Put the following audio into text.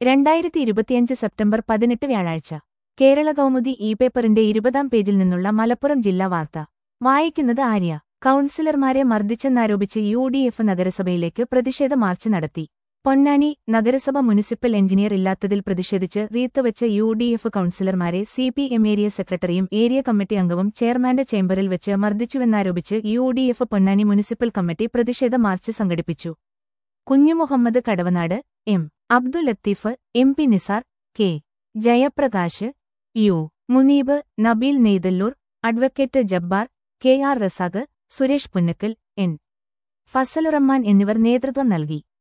രണ്ടായിരത്തി ഇരുപത്തിയഞ്ച് സെപ്റ്റംബർ പതിനെട്ട് വ്യാഴാഴ്ച കേരള കൗമുദി ഇ പേപ്പറിന്റെ ഇരുപതാം പേജിൽ നിന്നുള്ള മലപ്പുറം ജില്ലാ വാർത്ത വായിക്കുന്നത് ആര്യ കൗൺസിലർമാരെ മർദ്ദിച്ചെന്നാരോപിച്ച് യു ഡി എഫ് നഗരസഭയിലേക്ക് പ്രതിഷേധ മാർച്ച് നടത്തി പൊന്നാനി നഗരസഭ മുനിസിപ്പൽ എഞ്ചിനീയർ ഇല്ലാത്തതിൽ പ്രതിഷേധിച്ച് റീത്ത് വെച്ച യു ഡി എഫ് കൗൺസിലർമാരെ സി പി എം ഏരിയ സെക്രട്ടറിയും ഏരിയ കമ്മിറ്റി അംഗവും ചെയർമാന്റെ ചേംബറിൽ വെച്ച് മർദ്ദിച്ചുവെന്നാരോപിച്ച് U D F Ponnani municipal committee പ്രതിഷേധ മാർച്ച് സംഘടിപ്പിച്ചു Kunhumuhammad Kadavanad M Abdul Latheef M P Nisar K Jayaprakash U Muneeb Nabeel Neythalloor advocate Jabbar K R Razak Suresh Punnakkal N Fasalurahman എന്നിവർ നേതൃത്വം നൽകി